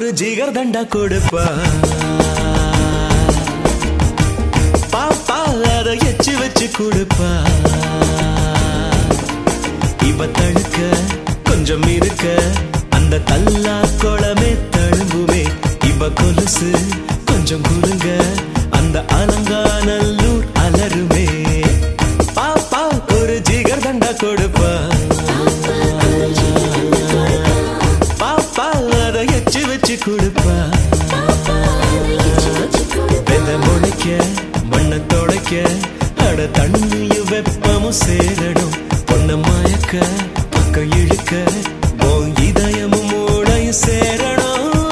ஜிகர் தண்டா கொடுப்பா பாப்பா அதை எச்சு வச்சு கொடுப்பா இவ தழுக்க கொஞ்சம் இருக்க அந்த தல்லா குளமே தழும்புமே இவ கொலுசு கொஞ்சம் குறுங்க அந்த அலங்காநல்லூர் அலருமே பாப்பா ஒரு ஜிகர் தண்டா கொடுப்பா பாப்பா அதை எச்சு வச்சு கொடுப்பா வெத முளைக்க மண்ணை தொடைக்க அட தண்ணியும் வெப்பமும் சேரடும் பொண்ண மயக்க பக்கம் இழுக்க உன் இதயமும் மூளையும் சேரணும்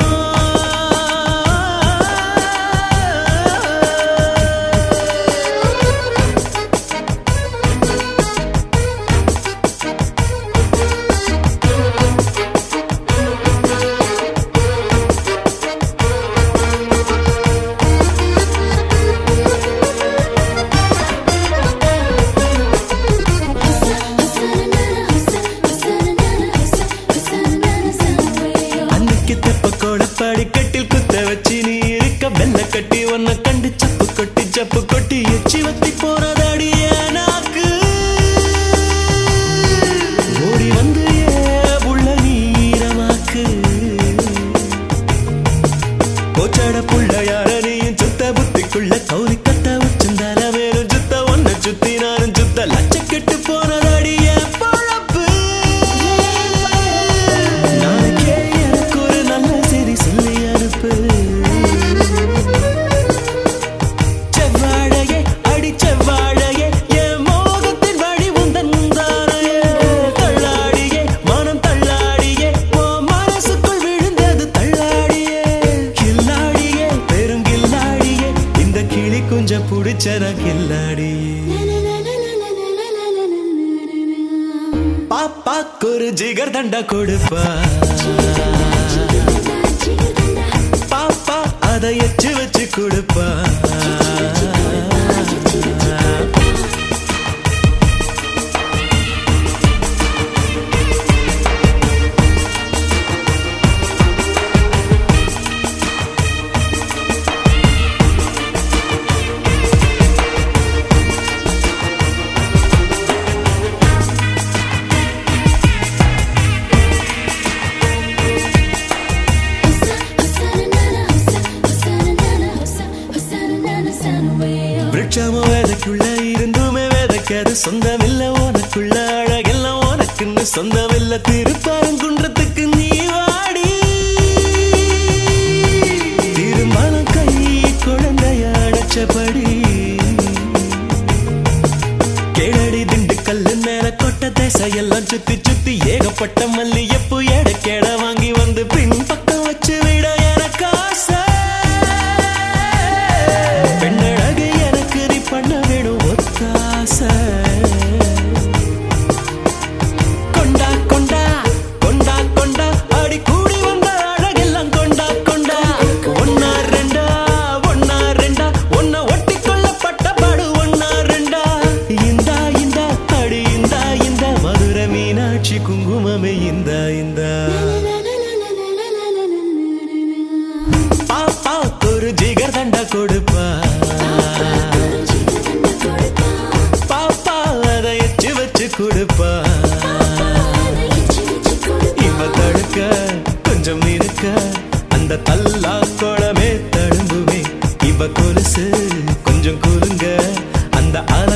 அன்னைக்கு தெப்ப கோடப்பாடி கட்டில் குத்த வச்சு நீ இருக்க வெள்ள கட்டி உன்னை கண்டு சப்பு கொட்டி சப்பு கொட்டி எச்சி வத்தி போனதாடி என் நாக்கு ஓடி வந்து ஏ புள்ள நீரமாக்கு போச்சாட புள்ள யார நீயும் சுத்த புத்திக்குள்ள கௌரி கத்த வச்சிருந்தால வேணும் சுத்த ஒன்ன சுத்தி நானும் சுத்த லட்ச கெட்டு போனதாடி என் பழப்பு நாளைக்கே எனக்கு ஒரு நல்ல செய்தி சொல்லி அனுப்பு செவ்வாழையே அடி செவ்வாழையே என் மோகத்தின் வழி உந்தன் தாரையே தள்ளாடியே மனம் தள்ளாடியே ஓ மனசுக்குள் விழுந்தது தள்ளாடியே கில்லாடியே பெருங்கில்லாடியே இந்த கிளி குஞ்ச புடிச்சன கில்லாடியே பாப்பாக்கு ஒரு ஜிகர் தண்டா கொடுப்பா பாப்பா அதை எச்சு வச்சு கொடுப்பா விருட்சமும் வேதைக்குள்ள இருந்துமே வேதைக்காது சொந்தமில்ல உனக்குள்ள அழகெல்லாம் உனக்குன்னு சொந்தமில்ல திருப்பரங்குன்றத்துக்கு நீ வாடி திருமணம் கை குழந்தைய அடைச்சபடி கேளடி திண்டுக்கல்லு மேல கொட்ட தேசையெல்லாம் சுத்தி சுத்தி ஏகப்பட்ட மல்லியப்பு எடக்கேட வாங்கி வந்து பின் பக்கம் வச்சு விட எனக்கு ஆசை பெண்ணழகு எனக்கு நீ பண்ண வேணும் ஒத்தாசை கொண்டா கொண்டா கொண்டா கொண்டா ஆடி கூடி வந்த அழகெல்லாம் கொண்டா கொண்டா ஒன்னா ரெண்டா ஒன்னா ரெண்டா ஒன்ன ஒட்டி கொள்ளப்பட்ட பாடு ஒன்னா ரெண்டா இந்தா இந்தா அடி இந்தா இந்த மதுரை மீனாட்சி குங்குமமே இந்தா இந்தா பாப்பா ஒரு ஜிகர் தண்டா கொடுப்பா பாப்பா அதை எச்சு வச்சு கொடுப்பா இவ தடுக்க கொஞ்சம் இருக்க அந்த தல்லா குளமே தழும்புமே இவ கொலுசு கொஞ்சம் குறுங்க அந்த அல